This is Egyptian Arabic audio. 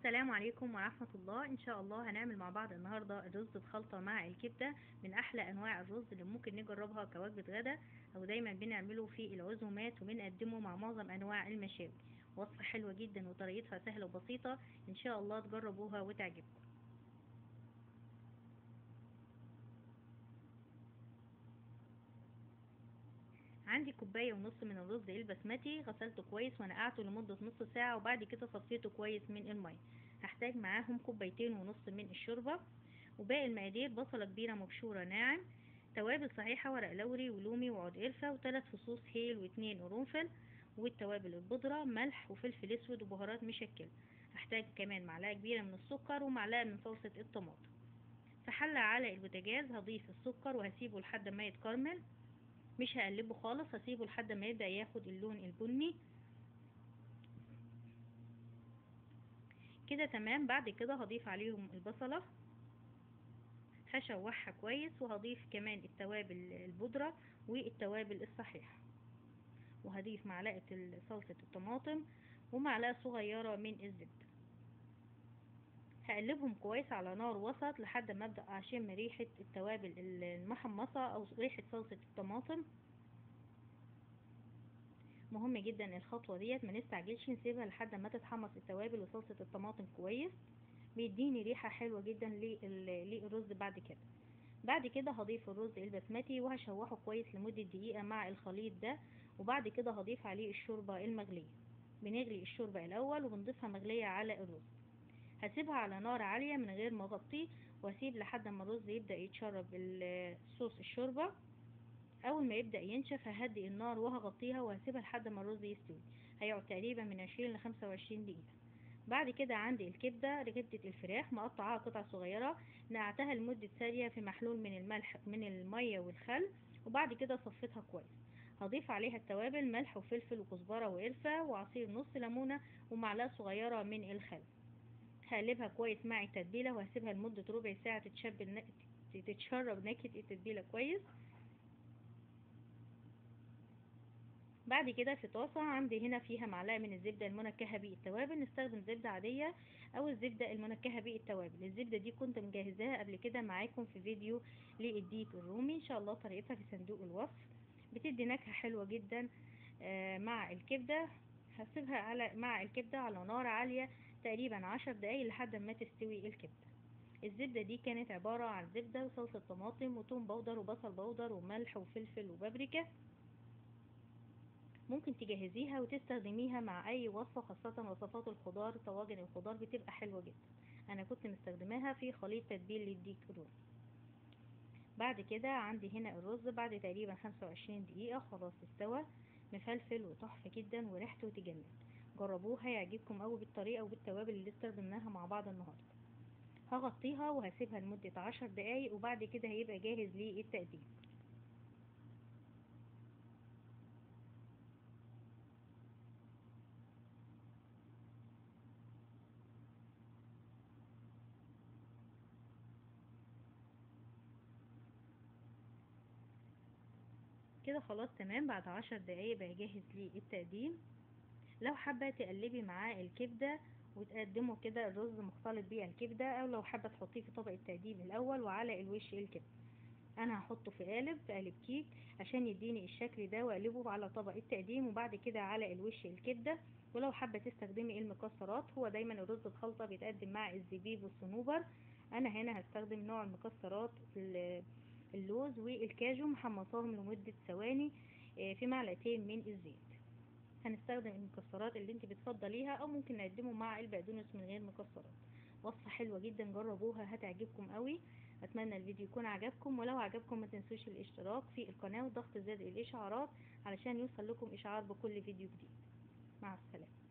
السلام عليكم ورحمة الله ان شاء الله هنعمل مع بعض النهاردة الرز بخلطة مع الكبدة من احلى انواع الرز اللي ممكن نجربها كوجبة غدا او دايما بنعمله في العزومات وبنقدمه مع معظم انواع المشاوي وصفة حلوة جدا وطريقتها سهلة وبسيطة ان شاء الله تجربوها وتعجبكم عندي كوباية ونص من الرز البسمتي غسلته كويس ونقعته لمدة نص ساعة وبعد كده صفيته كويس من المية هحتاج معاهم كوبايتين ونص من الشوربة وباقي المقادير بصلة كبيرة مبشورة ناعم توابل صحيحة ورق لوري ولومي وعود قرفة وثلاث فصوص هيل واتنين قرنفل والتوابل البودرة ملح وفلفل اسود وبهارات مشكلة هحتاج كمان معلقة كبيرة من السكر ومعلقة من صلصة الطماطم في حلة على البوتاجاز هضيف السكر وهسيبه لحد ما يتكرمل مش هقلبه خالص هسيبه لحد ما يبدأ ياخد اللون البني كده تمام بعد كده هضيف عليهم البصلة هشوحها كويس وهضيف كمان التوابل البودرة والتوابل الصحيحة وهضيف معلقة صلصة الطماطم ومعلقة صغيرة من الزبدة هقلبهم كويس على نار وسط لحد ما ابدا اشم ريحه التوابل المحمصه او ريحه صلصه الطماطم مهم جدا الخطوه ديت ما نستعجلش نسيبها لحد ما تتحمص التوابل وصلصه الطماطم كويس بيديني ريحه حلوه جدا للرز بعد كده بعد كده هضيف الرز البسمتي وهشوحه كويس لمده دقيقه مع الخليط ده وبعد كده هضيف عليه الشوربه المغليه بنغلي الشوربه الاول وبنضيفها مغليه على الرز هسيبها على نار عالية من غير ما اغطيه واسيب لحد ما الرز يبدأ يتشرب صوص الشوربة اول ما يبدأ ينشف ههدي النار وهغطيها وهسيبها لحد ما الرز يستوي هيقعد تقريبا من 20 ل 25 دقيقة بعد كده عندي الكبدة كبدة الفراخ مقطعاها قطع صغيرة نقعتها لمدة ثانية في محلول من الملح من المية والخل وبعد كده صفيتها كويس هضيف عليها التوابل ملح وفلفل وكزبرة وقرفة وعصير نص ليمونة ومعلقة صغيرة من الخل هقلبها كويس مع التتبيله وهسيبها لمده ربع ساعه تتشرب تتشرب نكهه التتبيله كويس بعد كده في طاسه عندي هنا فيها معلقه من الزبده المنكهه بالتوابل نستخدم زبده عاديه او الزبده المنكهه بالتوابل الزبده دي كنت مجهزاها قبل كده معاكم في فيديو للديك الرومي ان شاء الله طريقتها في صندوق الوصف بتدي نكهه حلوه جدا مع الكبده هسيبها على مع الكبده على نار عاليه تقريبا عشر دقايق لحد ما تستوي الكبدة الزبدة دي كانت عبارة عن زبدة وصلصة طماطم وتوم بودر وبصل بودر وملح وفلفل وبابريكا ممكن تجهزيها وتستخدميها مع اي وصفة خاصة وصفات الخضار طواجن الخضار بتبقى حلوة جدا انا كنت مستخدماها في خليط تتبيل للديك رومي بعد كده عندي هنا الرز بعد تقريبا 25 دقيقة خلاص استوى مفلفل وتحفة جدا وريحته تجنن جربوه هيعجبكم قوي بالطريقة وبالتوابل اللي استخدمناها مع بعض النهاردة هغطيها وهسيبها لمدة عشر دقايق وبعد كده هيبقى جاهز للتقديم كده خلاص تمام بعد عشر دقايق بقى جاهز للتقديم لو حابة تقلبي معاه الكبدة وتقدمه كده الرز مختلط بيه الكبدة او لو حابة تحطيه في طبق التقديم الاول وعلى الوش الكبدة انا هحطه في قالب في قالب كيك عشان يديني الشكل ده واقلبه على طبق التقديم وبعد كده على الوش الكبدة ولو حابة تستخدمي المكسرات هو دايما الرز بخلطة بيتقدم مع الزبيب والصنوبر انا هنا هستخدم نوع المكسرات اللوز والكاجو محمصاهم لمدة ثواني في معلقتين من الزيت هنستخدم المكسرات اللي انت بتفضليها او ممكن نقدمه مع البقدونس من غير مكسرات وصفة حلوة جدا جربوها هتعجبكم قوي اتمنى الفيديو يكون عجبكم ولو عجبكم ما تنسوش الاشتراك في القناة وضغط زر الاشعارات علشان يوصل لكم اشعار بكل فيديو جديد مع السلامة